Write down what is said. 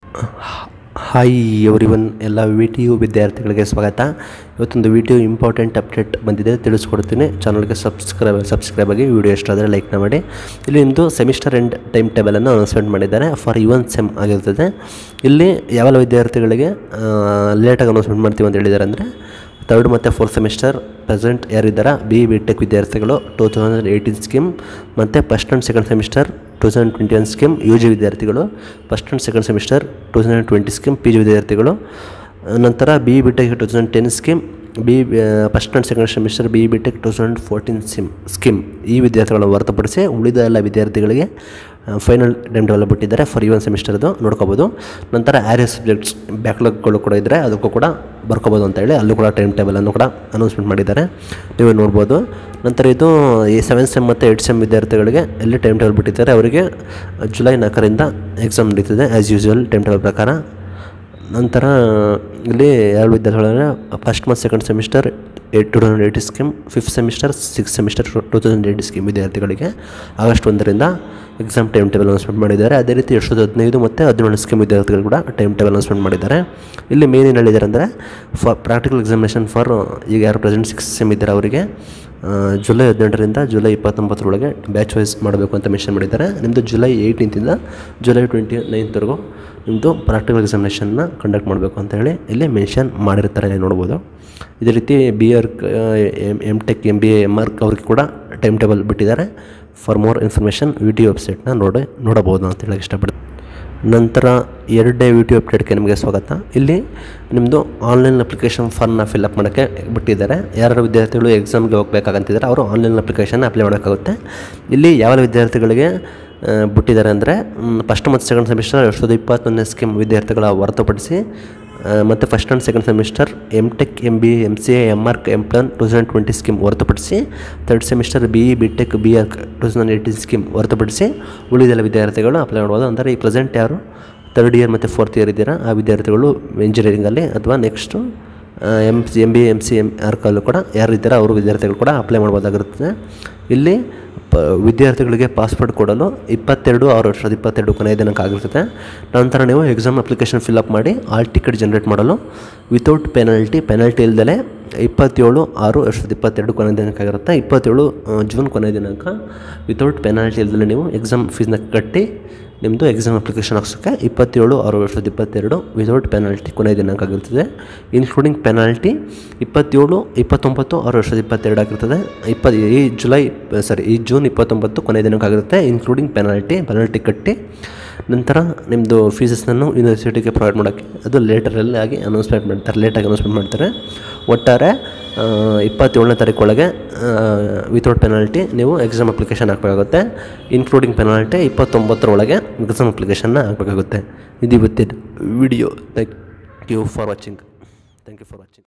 hi everyone ಎಲ್ಲ V T U ವಿದ್ಯಾರ್ಥಿಗಳಿಗೆ ಸ್ವಾಗತ ಇವತ್ತೊಂದು V T U important update ಬಂದಿದೆ ತಿಳಿಸ್ಕೊಡ್ತೀನಿ ಚಾನಲ್ಗೆ ಸಬ್ಸ್ಕ್ರೈಬ್ ಸಬ್ಸ್ಕ್ರೈಬ್ ಆಗಿ ವಿಡಿಯೋ ಇಷ್ಟ ಆದರೆ ಲೈಕ್ನ ಮಾಡಿ ಇಲ್ಲಿ ನಿಮ್ಮದು ಸೆಮಿಸ್ಟರ್ ಎಂಡ್ ಟೈಮ್ ಟೇಬಲನ್ನು ಅನೌನ್ಸ್ಮೆಂಟ್ ಮಾಡಿದ್ದಾರೆ ಫಾರ್ ಇವನ್ ಸೆಮ್ ಆಗಿರ್ತದೆ ಇಲ್ಲಿ ಯಾವೆಲ್ಲ ವಿದ್ಯಾರ್ಥಿಗಳಿಗೆ ಲೇಟಾಗಿ ಅನೌನ್ಸ್ಮೆಂಟ್ ಮಾಡ್ತೀವಿ ಅಂತ ಹೇಳಿದ್ದಾರೆ ಅಂದರೆ ತರ್ಡ್ ಮತ್ತು ಫೋರ್ತ್ ಸೆಮಿಸ್ಟರ್ ಪ್ರೆಸೆಂಟ್ ಯಾರಿದ್ದಾರೆ ಬಿ ಬಿ ಟೆಕ್ ವಿದ್ಯಾರ್ಥಿಗಳು ಟೂ ತೌಸಂಡ್ ಏಯ್ಟೀನ್ ಸ್ಕೀಮ್ ಮತ್ತು first and second semester two thousand twenty one scheme U G ವಿದ್ಯಾರ್ಥಿಗಳು first and second semester two thousand twenty scheme P G ವಿದ್ಯಾರ್ಥಿಗಳು ನಂತರ B B tech two thousand ten scheme B first and second semester B B tech two thousand fourteen sim scheme ಈ ವಿದ್ಯಾರ್ಥಿಗಳನ್ನು ಹೊರತುಪಡಿಸಿ ಉಳಿದ ಎಲ್ಲ ವಿದ್ಯಾರ್ಥಿಗಳಿಗೆ final time table ಬಿಟ್ಟಿದ್ದಾರೆ for even ಸೆಮಿಸ್ಟರ್ದು ನೋಡ್ಕೋಬೋದು ನಂತರ ಆ್ಯರಿಯಸ್ ಸಬ್ಜೆಕ್ಟ್ಸ್ ಬ್ಯಾಕ್ಲಾಗ್ಗಳು ಕೂಡ ಇದ್ದರೆ ಅದಕ್ಕೂ ಕೂಡ ಬರ್ಕೋಬೋದು ಅಂತೇಳಿ ಅಲ್ಲೂ ಕೂಡ ಟೈಮ್ ಟೇಬಲನ್ನು ಕೂಡ ಅನೌನ್ಸ್ಮೆಂಟ್ ಮಾಡಿದ್ದಾರೆ ನೀವು ನೋಡ್ಬೋದು ನಂತರ ಇದು ಈ ಸೆವೆನ್ ಸೆಮ್ ಮತ್ತು ಏಯ್ಟ್ ಸೆಮ್ ವಿದ್ಯಾರ್ಥಿಗಳಿಗೆ ಎಲ್ಲಿ ಟೈಮ್ ಟೇಬಲ್ ಬಿಟ್ಟಿದ್ದಾರೆ ಅವರಿಗೆ ಜುಲೈ ನಾಲ್ಕರಿಂದ ಎಕ್ಸಾಮ್ ನಡೀತದೆ ಆ್ಯಸ್ ಯೂಸ್ವಲ್ ಟೈಮ್ ಟೇಬಲ್ ಪ್ರಕಾರ ನಂತರ ಇಲ್ಲಿ ಎರಡು ವಿದ್ಯಾರ್ಥಿಗಳಂದರೆ ಫಸ್ಟ್ ಮತ್ತು second semester eight two thousand eighty scheme fifth semester six semester two thousand eighty scheme ವಿದ್ಯಾರ್ಥಿಗಳಿಗೆ ಆಗಸ್ಟ್ ಒಂದರಿಂದ ಎಕ್ಸಾಮ್ ಟೈಮ್ ಟೇಬಲ್ ಅನೌನ್ಸ್ಮೆಂಟ್ ಮಾಡಿದ್ದಾರೆ ಅದೇ ರೀತಿ ಎರಡು ಸಾವಿರದ ಹದಿನೈದು ಮತ್ತು ಹದಿನೇಳು ಸ್ಕೀಮ್ ವಿದ್ಯಾರ್ಥಿಗಳು ಕೂಡ ಟೈಮ್ ಟೇಬಲ್ ಅನೌನ್ಸ್ಮೆಂಟ್ ಮಾಡಿದ್ದಾರೆ ಇಲ್ಲಿ ಮೇನ್ ಏನು ಹೇಳಿದ್ದಾರೆ ಅಂದರೆ ಫಾರ್ ಪ್ರಾಕ್ಟಿಕಲ್ ಎಕ್ಸಾಮಿನೇಷನ್ ಫಾರ್ ಈಗ ಯಾರು ಪ್ರೆಸೆಂಟ್ ಸಿಕ್ಸ್ ಸೆಮ್ ಇದ್ದಾರೆ ಅವರಿಗೆ ಜುಲೈ ಹದಿನೆಂಟರಿಂದ ಜುಲೈ ಇಪ್ಪತ್ತೊಂಬತ್ತರೊಳಗೆ ಬ್ಯಾಚ್ ವೈಸ್ ಮಾಡಬೇಕು ಅಂತ ಮೆನ್ಷನ್ ಮಾಡಿದ್ದಾರೆ ನಿಮ್ಮದು ಜುಲೈ ಏಯ್ಟೀನ್ತಿಂದ ಜುಲೈ ಟ್ವೆಂಟಿ ನೈನ್ತ್ವರೆಗೂ ನಿಮ್ಮದು ಪ್ರಾಕ್ಟಿಕಲ್ ಎಕ್ಸಾಮಿನೇಷನ್ನ ಕಂಡಕ್ಟ್ ಮಾಡಬೇಕು ಅಂತ ಹೇಳಿ ಇಲ್ಲಿ ಮೆನ್ಷನ್ ಮಾಡಿರ್ತಾರೆ ನೀವು ನೋಡ್ಬೋದು ಇದೇ ರೀತಿ B arch M tech M B A M arch ಅವ್ರಿಗೆ ಕೂಡ ಟೈಮ್ ಟೇಬಲ್ ಬಿಟ್ಟಿದ್ದಾರೆ for more information V T ವೆಬ್ಸೈಟ್ನ ನೋಡಿ ನೋಡಬಹುದು ಅಂತ ಹೇಳಕ್ಕೆ ಇಷ್ಟಪಡ್ತೀನಿ ನಂತರ ಎರಡನೇ ವಿಡಿಯೋ ಅಪ್ಡೇಟ್ಗೆ ನಿಮಗೆ ಸ್ವಾಗತ ಇಲ್ಲಿ ನಿಮ್ಮದು ಆನ್ಲೈನ್ ಅಪ್ಲಿಕೇಶನ್ ಫಾರ್ಮ್ನ ಫಿಲ್ಅಪ್ ಮಾಡೋಕ್ಕೆ ಬಿಟ್ಟಿದ್ದಾರೆ ಯಾರು ವಿದ್ಯಾರ್ಥಿಗಳು ಎಕ್ಸಾಮ್ಗೆ ಹೋಗ್ಬೇಕಾಗಂತಿದ್ದಾರೆ ಅವರು ಆನ್ಲೈನ್ ಅಪ್ಲಿಕೇಶನ್ ಅಪ್ಲೈ ಮಾಡೋಕ್ಕಾಗುತ್ತೆ ಇಲ್ಲಿ ಯಾವ ವಿದ್ಯಾರ್ಥಿಗಳಿಗೆ ಬಿಟ್ಟಿದ್ದಾರೆ ಅಂದರೆ ಫಸ್ಟ್ ಮತ್ತು ಸೆಕೆಂಡ್ ಸೆಮಿಸ್ಟರ್ ಎರಡು ಸಾವಿರದ ಇಪ್ಪತ್ತೊಂದನೇ ಸ್ಕೀಮ್ ವಿದ್ಯಾರ್ಥಿಗಳ ಹೊರತುಪಡಿಸಿ ಮತ್ತು first and second semester M tech M B M C A M arch M plan two thousand twenty scheme ಹೊರತುಪಡಿಸಿ third semester B E B tech B arch two thousand eighteen scheme ಹೊರತುಪಡಿಸಿ ಉಳಿದೆಲ್ಲ ವಿದ್ಯಾರ್ಥಿಗಳು apply ಮಾಡ್ಬೋದು ಅಂದರೆ ಈ present ಯಾರು third year ಮತ್ತು fourth year ಇದ್ದೀರಾ ಆ ವಿದ್ಯಾರ್ಥಿಗಳು ಇಂಜಿನಿಯರಿಂಗಲ್ಲಿ ಅಥವಾ next M C M B M C M ಆರ್ಕಲ್ಲೂ ಕೂಡ ಯಾರು ಇದ್ದಾರೆ ಅವರು ವಿದ್ಯಾರ್ಥಿಗಳು ಕೂಡ ಅಪ್ಲೈ ಮಾಡ್ಬೋದಾಗಿರುತ್ತದೆ ಇಲ್ಲಿ ಪ ವಿದ್ಯಾರ್ಥಿಗಳಿಗೆ ಪಾಸ್ಪೋರ್ಟ್ ಕೊಡಲು ಇಪ್ಪತ್ತೆರಡು ಆರು ಎರಡು ಸಾವಿರದ ಇಪ್ಪತ್ತೆರಡು ಕೊನೆಯ ದಿನಾಂಕ ಆಗಿರ್ತದೆ ನಂತರ ನೀವು ಎಕ್ಸಾಮ್ ಅಪ್ಲಿಕೇಶನ್ ಫಿಲ್ಅಪ್ ಮಾಡಿ ಆಲ್ ಟಿಕೆಟ್ ಜನ್ರೇಟ್ ಮಾಡಲು ವಿತೌಟ್ ಪೆನಾಲ್ಟಿ ಪೆನಾಲ್ಟಿ ಇಲ್ದಲೆ ಇಪ್ಪತ್ತೇಳು ಆರು ಎರಡು ಸಾವಿರದ ಇಪ್ಪತ್ತೆರಡು ಕೊನೆಯ ದಿನಾಂಕ ಆಗಿರುತ್ತೆ ಇಪ್ಪತ್ತೇಳು ಜೂನ್ ಕೊನೆಯ ದಿನಾಂಕ ವಿತೌಟ್ ಪೆನಾಲ್ಟಿ ಇಲ್ದಲೆ ನೀವು ಎಕ್ಸಾಮ್ ಫೀಸ್ನ ಕಟ್ಟಿ ನಿಮ್ಮದು ಎಕ್ಸಾಮ್ ಅಪ್ಲಿಕೇಶನ್ ಹಾಕ್ಸೋಕ್ಕೆ ಇಪ್ಪತ್ತೇಳು ಆರು ಎರಡು ಸಾವಿರದ ಇಪ್ಪತ್ತೆರಡು ವಿತೌಟ್ ಪೆನಾಲ್ಟಿ ಕೊನೆಯ ದಿನಾಂಕ ಆಗಿರ್ತದೆ ಇನ್ಕ್ಲೂಡಿಂಗ್ ಪೆನಾಲ್ಟಿ ಇಪ್ಪತ್ತೇಳು ಇಪ್ಪತ್ತೊಂಬತ್ತು ಆರು ಎರಡು ಸಾವಿರದ ಇಪ್ಪತ್ತೆರಡು ಆಗಿರ್ತದೆ ಇಪ್ಪತ್ತು ಈ ಜುಲೈ ಸಾರಿ ಈ ಜೂನ್ ಇಪ್ಪತ್ತೊಂಬತ್ತು ಕೊನೆಯ ದಿನಾಂಕ ಆಗಿರುತ್ತೆ ಇನ್ಕ್ಲೂಡಿಂಗ್ ಪೆನಾಲ್ಟಿ ಪೆನಾಲ್ಟಿ ಕಟ್ಟಿ ನಂತರ ನಿಮ್ಮದು ಫೀಸಸ್ನನ್ನು ಯೂನಿವರ್ಸಿಟಿಗೆ ಪ್ರೊವೈಡ್ ಮಾಡೋಕ್ಕೆ ಅದು ಲೇಟರಲ್ಲಿ ಆಗಿ ಅನೌನ್ಸ್ಮೆಂಟ್ ಮಾಡ್ತಾರೆ ಲೇಟಾಗಿ ಅನೌನ್ಸ್ಮೆಂಟ್ ಮಾಡ್ತಾರೆ ಒಟ್ಟಾರೆ ಇಪ್ಪತ್ತೇಳನೇ ತಾರೀಕು ಒಳಗೆ ವಿತೌಟ್ ಪೆನಾಲ್ಟಿ ನೀವು ಎಕ್ಸಾಮ್ ಅಪ್ಲಿಕೇಶನ್ ಹಾಕಬೇಕಾಗುತ್ತೆ ಇನ್ಕ್ಲೂಡಿಂಗ್ ಪೆನಾಲ್ಟಿ ಇಪ್ಪತ್ತೊಂಬತ್ತರೊಳಗೆ ಎಕ್ಸಾಮ್ ಅಪ್ಲಿಕೇಶನ್ನ ಹಾಕಬೇಕಾಗುತ್ತೆ ಇದು ಇವತ್ತಿನ video thank you for watching thank you for watching